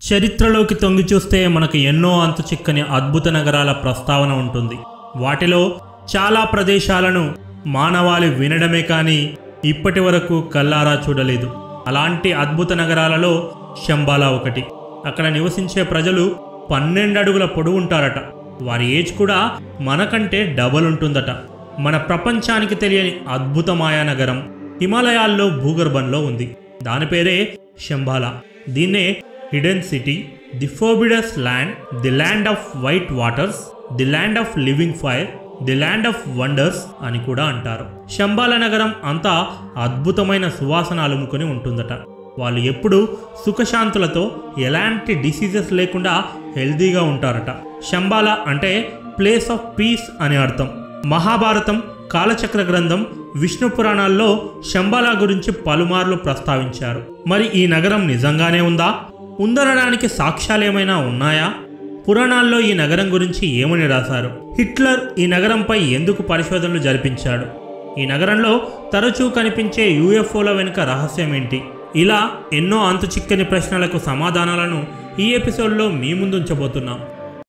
చరిత్రలోకి తొంగి చూస్తే మనకు ఎన్నో అంతు చిక్కని అద్భుత నగరాల ప్రస్తావన ఉంటుంది వాటిలో చాలా ప్రదేశాలను మానవాళి వినడమే కానీ ఇప్పటి వరకు కల్లారా చూడలేదు అలాంటి అద్భుత నగరాలలో శంబాలా ఒకటి అక్కడ నివసించే ప్రజలు పన్నెండు అడుగుల పొడవు ఉంటారట వారి ఏజ్ కూడా మనకంటే డబల్ ఉంటుందట మన ప్రపంచానికి తెలియని అద్భుత మాయా నగరం హిమాలయాల్లో భూగర్భంలో ఉంది దాని పేరే శంబాలా దీన్నే హిడెన్ సిటీ ది ఫోబిడస్ land the land of white waters the land of living fire the land of wonders అని కూడా అంటారు శంబాల నగరం అంతా అద్భుతమైన సువాసన అలుముకొని ఉంటుందట వాళ్ళు ఎప్పుడూ సుఖశాంతులతో ఎలాంటి డిసీజెస్ లేకుండా హెల్తీగా ఉంటారట శంబాల అంటే ప్లేస్ ఆఫ్ పీస్ అని అర్థం మహాభారతం కాలచక్ర గ్రంథం విష్ణు పురాణాల్లో శంబాలా గురించి పలుమార్లు ప్రస్తావించారు మరి ఈ నగరం నిజంగానే ఉందా ఉందనడానికి సాక్ష్యాలేమైనా ఉన్నాయా పురాణాల్లో ఈ నగరం గురించి ఏమని రాశారు హిట్లర్ ఈ నగరంపై ఎందుకు పరిశోధనలు జరిపించాడు ఈ నగరంలో తరచూ కనిపించే యూఎఫ్ఓల వెనుక రహస్యం ఏంటి ఇలా ఎన్నో అంతు చిక్కని ప్రశ్నలకు సమాధానాలను ఈ ఎపిసోడ్లో మీ ముందుంచబోతున్నాం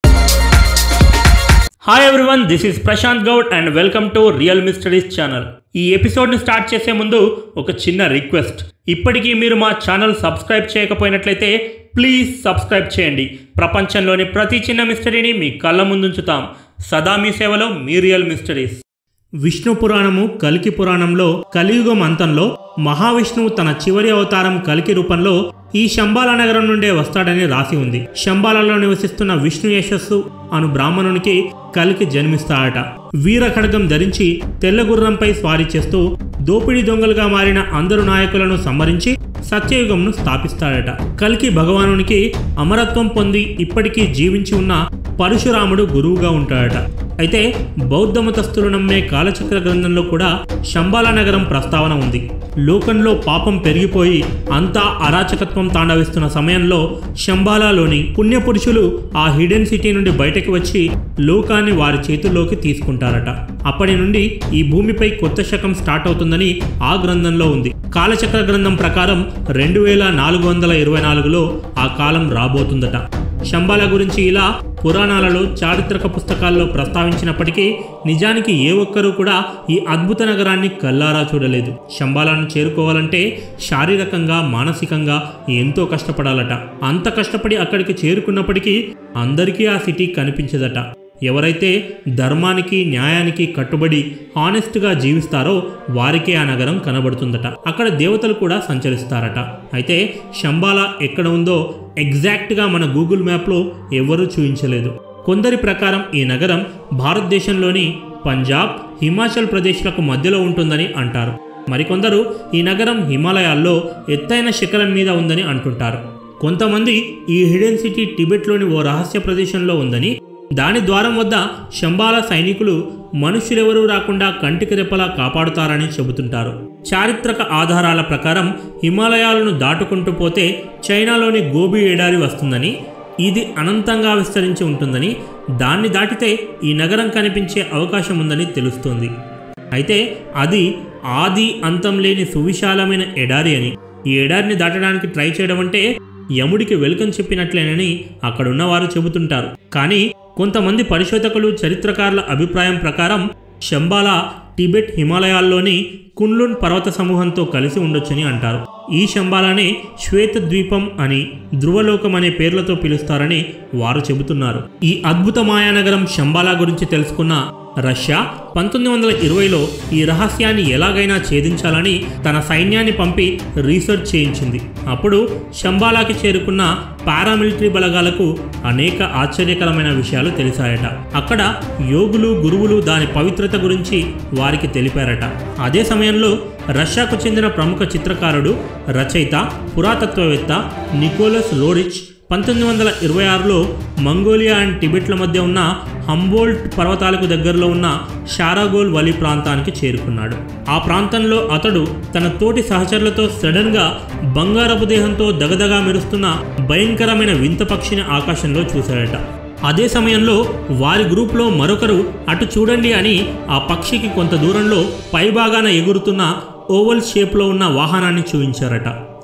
hi everyone this is Prashanth Goud and welcome to real mysteries channel ఈ ఎపిసోడ్ని స్టార్ట్ చేసే ముందు ఒక చిన్న రిక్వెస్ట్ ఇప్పటికీ మీరు మా ఛానల్ సబ్స్క్రైబ్ చేయకపోయినట్లయితే ప్లీజ్ సబ్స్క్రైబ్ చేయండి ప్రపంచంలోని ప్రతి చిన్న మిస్టరీని మీ కళ్ళ ముందుంచుతాం సదా మీ సేవలో మీ రియల్ మిస్టరీస్ విష్ణు పురాణము కలికి పురాణంలో కలియుగం అంతంలో మహావిష్ణువు తన చివరి అవతారం కలికి రూపంలో ఈ శంబాల నగరం నుండే వస్తాడని రాసి ఉంది శంబాలలో నివసిస్తున్న విష్ణు యశస్సు అను బ్రాహ్మణునికి కలికి జన్మిస్తాడట వీర ఖడ్గం ధరించి తెల్ల గుర్రంపై స్వారీ చేస్తూ దోపిడీ దొంగలుగా మారిన అందరు నాయకులను సంహరించి సత్యయుగంను స్థాపిస్తాడట కల్కి భగవానునికి అమరత్వం పొంది ఇప్పటికీ జీవించి ఉన్న పరశురాముడు గురువుగా ఉంటాడట అయితే బౌద్ధ మతస్థులు నమ్మే కాలచక్ర గ్రంథంలో కూడా శంబాల నగరం ప్రస్తావన ఉంది లోకంలో పాపం పెరిగిపోయి అంతా అరాచకత్వం తాండవిస్తున్న సమయంలో శంబాలాలోని పుణ్యపురుషులు ఆ హిడెన్ సిటీ నుండి బయటకు వచ్చి లోకాన్ని వారి చేతుల్లోకి తీసుకుంటారట అప్పటి నుండి ఈ భూమిపై కొత్త శకం స్టార్ట్ అవుతుందని ఆ గ్రంథంలో ఉంది కాలచక్ర గ్రంథం ప్రకారం రెండు వేల నాలుగు వందల ఇరవై నాలుగులో ఆ కాలం రాబోతుందట శంబాల గురించి ఇలా పురాణాలలో చారిత్రక పుస్తకాల్లో ప్రస్తావించినప్పటికీ నిజానికి ఏ ఒక్కరూ కూడా ఈ అద్భుత నగరాన్ని కల్లారా చూడలేదు శంబాలను చేరుకోవాలంటే శారీరకంగా మానసికంగా ఎంతో కష్టపడాలట అంత కష్టపడి అక్కడికి చేరుకున్నప్పటికీ అందరికీ ఆ సిటీ కనిపించదట ఎవరైతే ధర్మానికి న్యాయానికి కట్టుబడి హానెస్ట్గా జీవిస్తారో వారికే ఆ నగరం కనబడుతుందట అక్కడ దేవతలు కూడా సంచరిస్తారట అయితే శంబాలా ఎక్కడ ఉందో ఎగ్జాక్ట్గా మన గూగుల్ మ్యాప్లో ఎవరూ చూపించలేదు కొందరి ప్రకారం ఈ నగరం భారతదేశంలోని పంజాబ్ హిమాచల్ ప్రదేశ్లకు మధ్యలో ఉంటుందని అంటారు మరికొందరు ఈ నగరం హిమాలయాల్లో ఎత్తైన శిఖరం మీద ఉందని అంటుంటారు కొంతమంది ఈ హిడెన్ సిటీ టిబెట్లోని ఓ రహస్య ప్రదేశంలో ఉందని దాని ద్వారం వద్ద శంబాల సైనికులు మనుష్యులెవరూ రాకుండా కంటికి రెప్పలా కాపాడుతారని చెబుతుంటారు చారిత్రక ఆధారాల ప్రకారం హిమాలయాలను దాటుకుంటూ పోతే చైనాలోని గోబీ ఎడారి వస్తుందని ఇది అనంతంగా విస్తరించి ఉంటుందని దాన్ని దాటితే ఈ నగరం కనిపించే అవకాశం ఉందని తెలుస్తోంది అయితే అది ఆది అంతం లేని సువిశాలమైన ఎడారి అని ఈ ఎడారిని దాటడానికి ట్రై చేయడం అంటే యముడికి వెల్కమ్ చెప్పినట్లేనని అక్కడున్నవారు చెబుతుంటారు కానీ కొంతమంది పరిశోధకులు చరిత్రకారుల అభిప్రాయం ప్రకారం శంబాలా టిబెట్ హిమాలయాల్లోని కున్లున్ పర్వత సమూహంతో కలిసి ఉండొచ్చని అంటారు ఈ శంబాలానే శ్వేత ద్వీపం అని ధ్రువలోకం అనే పేర్లతో పిలుస్తారని వారు చెబుతున్నారు ఈ అద్భుత మాయానగరం శంబాలా గురించి తెలుసుకున్న రష్యా పంతొమ్మిది వందల ఇరవైలో ఈ రహస్యాన్ని ఎలాగైనా ఛేదించాలని తన సైన్యాన్ని పంపి రీసెర్చ్ చేయించింది అప్పుడు శంబాలాకి చేరుకున్న పారామిలిటరీ బలగాలకు అనేక ఆశ్చర్యకరమైన విషయాలు తెలిసాయట అక్కడ యోగులు గురువులు దాని పవిత్రత గురించి వారికి తెలిపారట అదే సమయంలో రష్యాకు చెందిన ప్రముఖ చిత్రకారుడు రచయిత పురాతత్వవేత్త నికోలస్ లోరిచ్ పంతొమ్మిది వందల ఇరవై ఆరులో మంగోలియా అండ్ టిబెట్ల మధ్య ఉన్న హంబోల్ట్ పర్వతాలకు దగ్గరలో ఉన్న షారాగోల్ వలి ప్రాంతానికి చేరుకున్నాడు ఆ ప్రాంతంలో అతడు తన తోటి సహచరులతో సడన్గా బంగారపు దేహంతో దగదగా మెరుస్తున్న భయంకరమైన వింత పక్షిని ఆకాశంలో చూశాడట అదే సమయంలో వారి గ్రూప్లో మరొకరు అటు చూడండి అని ఆ పక్షికి కొంత దూరంలో పైభాగాన ఎగురుతున్న ఓవల్ షేప్లో ఉన్న వాహనాన్ని చూపించారట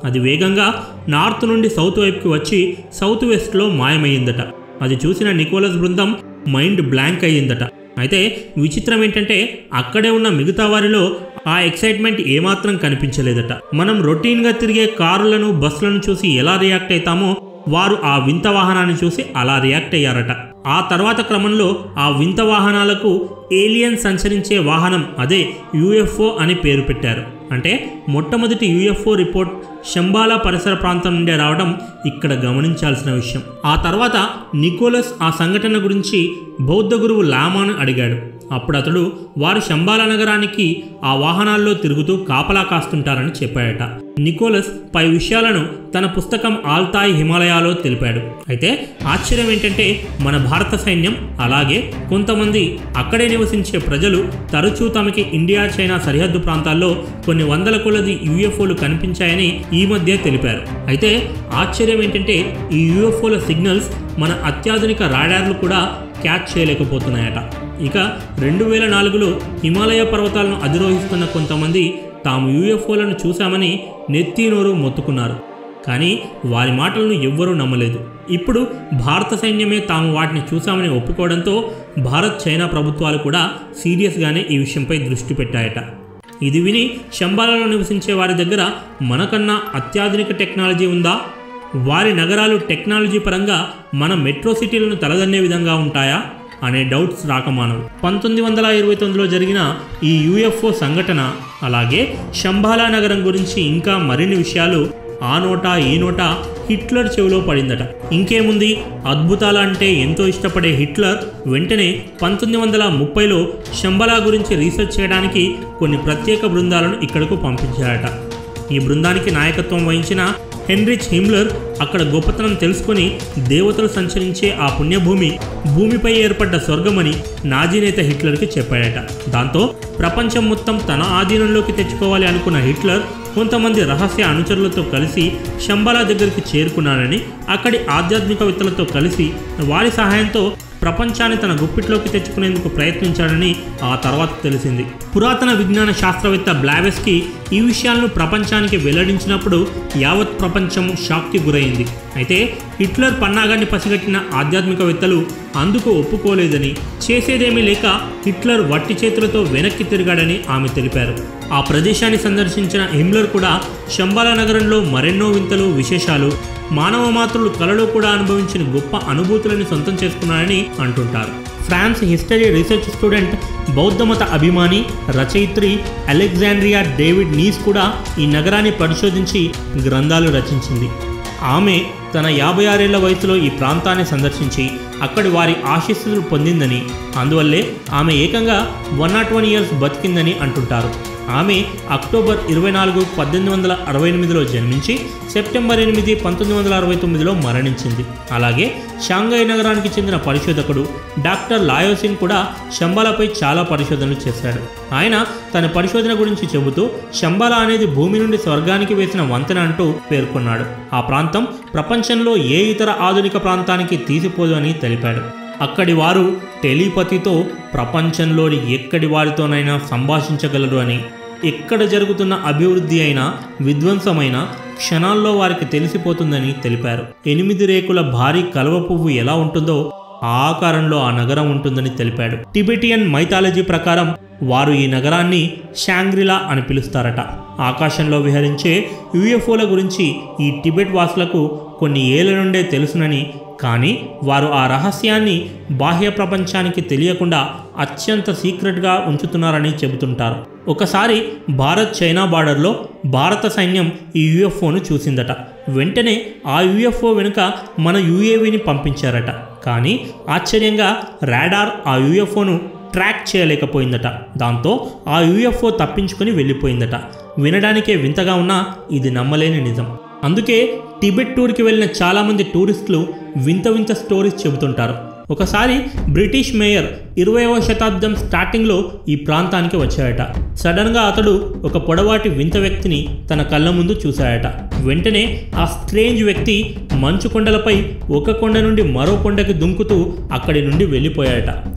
అది వేగంగా నార్త్ నుండి సౌత్ వైపుకి వచ్చి సౌత్ వెస్ట్లో మాయమయ్యిందట అది చూసిన నికోలస్ బృందం మైండ్ బ్లాంక్ అయ్యిందట అయితే విచిత్రం ఏంటంటే అక్కడే ఉన్న మిగతా వారిలో ఆ ఎక్సైట్మెంట్ ఏమాత్రం కనిపించలేదట మనం రొటీన్గా తిరిగే కారులను బస్సులను చూసి ఎలా రియాక్ట్ అవుతామో వారు ఆ వింత వాహనాన్ని చూసి అలా రియాక్ట్ అయ్యారట ఆ తర్వాత క్రమంలో ఆ వింత వాహనాలకు ఏలియన్ సంచరించే వాహనం అదే యుఎఫ్ఓ అని పేరు పెట్టారు అంటే మొట్టమొదటి యుఎఫ్ఓ రిపోర్ట్ శంబాలా పరిసర ప్రాంతం నుండి రావడం ఇక్కడ గమనించాల్సిన విషయం ఆ తర్వాత నికోలస్ ఆ సంఘటన గురించి బౌద్ధ గురువు లామాను అడిగాడు అప్పుడు అతడు వారు శంబాలా నగరానికి ఆ వాహనాల్లో తిరుగుతూ కాపలా కాస్తుంటారని చెప్పాడట నికోలస్ పై విషయాలను తన పుస్తకం ఆల్తాయ్ హిమాలయాలో తెలిపాడు అయితే ఆశ్చర్యం ఏంటంటే మన భారత సైన్యం అలాగే కొంతమంది అక్కడే నివసించే ప్రజలు తరచూ తమకి ఇండియా చైనా సరిహద్దు ప్రాంతాల్లో కొన్ని వందల కొలది యుఎఫ్ఓలు కనిపించాయని ఈ మధ్య తెలిపారు అయితే ఆశ్చర్యం ఏంటంటే ఈ యుఎఫ్ఓల సిగ్నల్స్ మన అత్యాధునిక రాడార్లు కూడా క్యాచ్ చేయలేకపోతున్నాయట ఇక రెండు వేల నాలుగులో హిమాలయ పర్వతాలను అధిరోహిస్తున్న కొంతమంది తాము యూఎఫ్ఓలను చూశామని నెత్తి నోరు మొత్తుకున్నారు కానీ వారి మాటలను ఎవ్వరూ నమ్మలేదు ఇప్పుడు భారత సైన్యమే తాము వాటిని చూశామని ఒప్పుకోవడంతో భారత్ చైనా ప్రభుత్వాలు కూడా సీరియస్గానే ఈ విషయంపై దృష్టి పెట్టాయట ఇది విని శంబాలలో నివసించే వారి దగ్గర మనకన్నా అత్యాధునిక టెక్నాలజీ ఉందా వారి నగరాలు టెక్నాలజీ పరంగా మన మెట్రో సిటీలను తలదన్నే విధంగా ఉంటాయా అనే డౌట్స్ రాకమానవు పంతొమ్మిది వందల ఇరవై తొమ్మిదిలో జరిగిన ఈ యుఎఫ్ఓ సంఘటన అలాగే శంబాలా నగరం గురించి ఇంకా మరిన్ని విషయాలు ఆ నోట ఈ నోట హిట్లర్ చెవిలో పడిందట ఇంకేముంది అద్భుతాలు అంటే ఎంతో ఇష్టపడే హిట్లర్ వెంటనే పంతొమ్మిది వందల ముప్పైలో శంబలా గురించి రీసెర్చ్ చేయడానికి కొన్ని ప్రత్యేక బృందాలను ఇక్కడకు పంపించారట ఈ బృందానికి నాయకత్వం వహించిన హెన్రిచ్ హిమ్లర్ అక్కడ గొప్పతనం తెలుసుకొని దేవతలు సంచరించే ఆ పుణ్యభూమి భూమిపై ఏర్పడ్డ స్వర్గమని నాజీ నేత హిట్లర్కి చెప్పాడట దాంతో ప్రపంచం మొత్తం తన ఆధీనంలోకి తెచ్చుకోవాలి అనుకున్న హిట్లర్ కొంతమంది రహస్య అనుచరులతో కలిసి శంబాలా దగ్గరికి చేరుకున్నాడని అక్కడి ఆధ్యాత్మికవేత్తలతో కలిసి వారి సహాయంతో ప్రపంచాన్ని తన గుప్పిట్లోకి తెచ్చుకునేందుకు ప్రయత్నించాడని ఆ తర్వాత తెలిసింది పురాతన విజ్ఞాన శాస్త్రవేత్త బ్లావెస్కి ఈ విషయాలను ప్రపంచానికి వెల్లడించినప్పుడు యావత్ ప్రపంచం షాక్కి గురైంది అయితే హిట్లర్ పన్నాగాన్ని పసిగట్టిన ఆధ్యాత్మికవేత్తలు అందుకు ఒప్పుకోలేదని చేసేదేమీ లేక హిట్లర్ వట్టి చేతులతో వెనక్కి తిరిగాడని ఆమె తెలిపారు ఆ ప్రదేశాన్ని సందర్శించిన హిమ్లర్ కూడా శంబాలా నగరంలో మరెన్నో వింతలు విశేషాలు మానవ మాతృలు కలలో కూడా అనుభవించిన గొప్ప అనుభూతులను సొంతం చేసుకున్నారని అంటుంటారు ఫ్రాన్స్ హిస్టరీ రీసెర్చ్ స్టూడెంట్ బౌద్ధమత అభిమాని రచయిత్రి అలెగ్జాండ్రియా డేవిడ్ నీస్ కూడా ఈ నగరాన్ని పరిశోధించి గ్రంథాలు రచించింది ఆమె తన యాభై ఆరేళ్ల వయసులో ఈ ప్రాంతాన్ని సందర్శించి అక్కడి వారి ఆశీస్సులు పొందిందని అందువల్లే ఆమె ఏకంగా వన్ నాట్ వన్ ఇయర్స్ బతికిందని అంటుంటారు ఆమె అక్టోబర్ ఇరవై నాలుగు పద్దెనిమిది వందల అరవై ఎనిమిదిలో జన్మించి సెప్టెంబర్ ఎనిమిది పంతొమ్మిది వందల అరవై తొమ్మిదిలో మరణించింది అలాగే షాంఘై నగరానికి చెందిన పరిశోధకుడు డాక్టర్ లాయోసిన్ కూడా శంబాలాపై చాలా పరిశోధనలు చేశాడు ఆయన తన పరిశోధన గురించి చెబుతూ శంబాలా అనేది భూమి నుండి స్వర్గానికి వేసిన వంతెన అంటూ పేర్కొన్నాడు ఆ ప్రాంతం ప్రపంచంలో ఏ ఇతర ఆధునిక ప్రాంతానికి తీసిపోదు అని తెలిపాడు అక్కడి వారు టెలిపతితో ప్రపంచంలోని ఎక్కడి వారితోనైనా సంభాషించగలరు అని ఎక్కడ జరుగుతున్న అభివృద్ధి అయినా విధ్వంసమైన క్షణాల్లో వారికి తెలిసిపోతుందని తెలిపారు ఎనిమిది రేకుల భారీ కలువ పువ్వు ఎలా ఉంటుందో ఆ ఆకారంలో ఆ నగరం ఉంటుందని తెలిపాడు టిబెటియన్ మైథాలజీ ప్రకారం వారు ఈ నగరాన్ని షాంగ్రిలా అని పిలుస్తారట ఆకాశంలో విహరించే యుఎఫ్ఓల గురించి ఈ టిబెట్ వాసులకు కొన్ని ఏళ్ల నుండే తెలుసునని కానీ వారు ఆ రహస్యాన్ని బాహ్య ప్రపంచానికి తెలియకుండా అత్యంత సీక్రెట్గా ఉంచుతున్నారని చెబుతుంటారు ఒకసారి భారత్ చైనా బార్డర్లో భారత సైన్యం ఈ యుఎఫ్ఓను చూసిందట వెంటనే ఆ యుఎఫ్ఓ వెనుక మన యుఏవిని పంపించారట కానీ ఆశ్చర్యంగా రాడార్ ఆ యుఎఫ్ఓను ట్రాక్ చేయలేకపోయిందట దాంతో ఆ యుఎఫ్ఓ తప్పించుకొని వెళ్ళిపోయిందట వినడానికే వింతగా ఉన్నా ఇది నమ్మలేని నిజం అందుకే టిబెట్ టూర్కి వెళ్ళిన చాలామంది టూరిస్టులు వింత వింత స్టోరీస్ చెబుతుంటారు ఒకసారి బ్రిటిష్ మేయర్ ఇరవైవ శతాబ్దం స్టార్టింగ్లో ఈ ప్రాంతానికి వచ్చాడట సడన్గా అతడు ఒక పొడవాటి వింత వ్యక్తిని తన కళ్ళ ముందు చూశాడట వెంటనే ఆ స్ట్రేంజ్ వ్యక్తి మంచు కొండలపై ఒక కొండ నుండి మరో కొండకి దుంకుతూ అక్కడి నుండి వెళ్ళిపోయాడట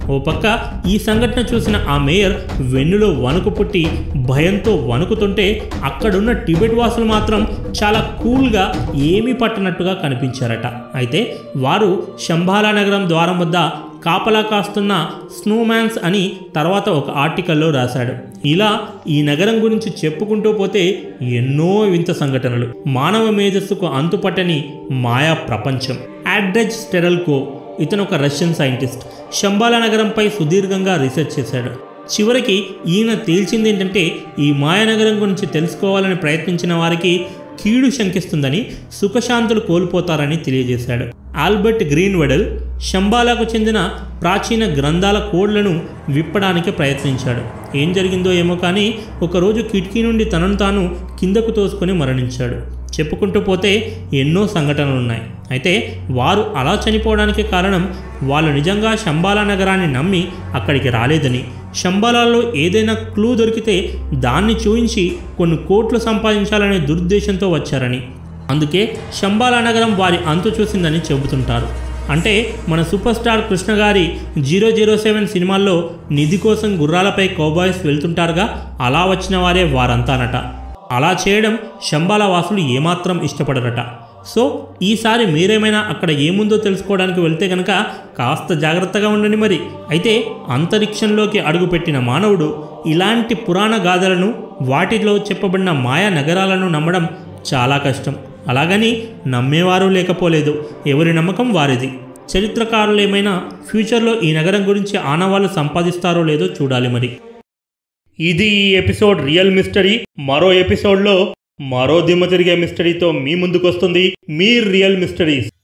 ఓ పక్క ఈ సంఘటన చూసిన ఆ మేయర్ వెన్నులో వణుకు పుట్టి భయంతో వణుకుతుంటే అక్కడున్న టిబెట్ వాసులు మాత్రం చాలా కూల్గా ఏమీ పట్టనట్టుగా కనిపించారట అయితే వారు శంభాలా నగరం ద్వారం వద్ద కాపలా కాస్తున్న స్నోమ్యాన్స్ అని తర్వాత ఒక ఆర్టికల్లో రాశాడు ఇలా ఈ నగరం గురించి చెప్పుకుంటూ పోతే ఎన్నో వింత సంఘటనలు మానవ మేధస్సుకు అంతుపట్టని మాయా ప్రపంచం యాడ్రెజ్ స్టెరల్కో ఇతను ఒక రష్యన్ సైంటిస్ట్ శంబాలా నగరంపై సుదీర్ఘంగా రీసెర్చ్ చేశాడు చివరికి ఈయన తేల్చింది ఏంటంటే ఈ మాయానగరం గురించి తెలుసుకోవాలని ప్రయత్నించిన వారికి కీడు శంకిస్తుందని సుఖశాంతులు కోల్పోతారని తెలియజేశాడు ఆల్బర్ట్ గ్రీన్వెడల్ శంబాలాకు చెందిన ప్రాచీన గ్రంథాల కోడ్లను విప్పడానికి ప్రయత్నించాడు ఏం జరిగిందో ఏమో కానీ ఒకరోజు కిటికీ నుండి తనను తాను కిందకు తోసుకొని మరణించాడు చెప్పుకుంటూ పోతే ఎన్నో సంఘటనలు ఉన్నాయి అయితే వారు అలా చనిపోవడానికి కారణం వాళ్ళు నిజంగా శంబాలా నగరాన్ని నమ్మి అక్కడికి రాలేదని శంబాలాలో ఏదైనా క్లూ దొరికితే దాన్ని చూయించి కొన్ని కోట్లు సంపాదించాలనే దురుద్దేశంతో వచ్చారని అందుకే శంబాలా నగరం వారి అంతు చూసిందని చెబుతుంటారు అంటే మన సూపర్ స్టార్ కృష్ణ గారి జీరో జీరో సెవెన్ సినిమాల్లో నిధి కోసం గుర్రాలపై కౌబాయ్స్ వెళ్తుంటారుగా అలా వచ్చిన వారే వారంతానట అలా చేయడం శంబాల వాసులు ఏమాత్రం ఇష్టపడరట సో ఈసారి మీరేమైనా అక్కడ ఏముందో తెలుసుకోవడానికి వెళ్తే కనుక కాస్త జాగ్రత్తగా ఉండండి మరి అయితే అంతరిక్షంలోకి అడుగుపెట్టిన మానవుడు ఇలాంటి పురాణ గాథలను వాటిలో చెప్పబడిన మాయా నగరాలను నమ్మడం చాలా కష్టం అలాగని నమ్మేవారు లేకపోలేదు ఎవరి నమ్మకం వారిది చరిత్రకారులు ఏమైనా ఫ్యూచర్లో ఈ నగరం గురించి ఆనవాళ్ళు సంపాదిస్తారో లేదో చూడాలి మరి ఇది ఈ ఎపిసోడ్ రియల్ మిస్టరీ మరో ఎపిసోడ్లో మరో దిమ్మ తిరిగే మిస్టరీతో మీ ముందుకు వస్తుంది మీ రియల్ మిస్టరీస్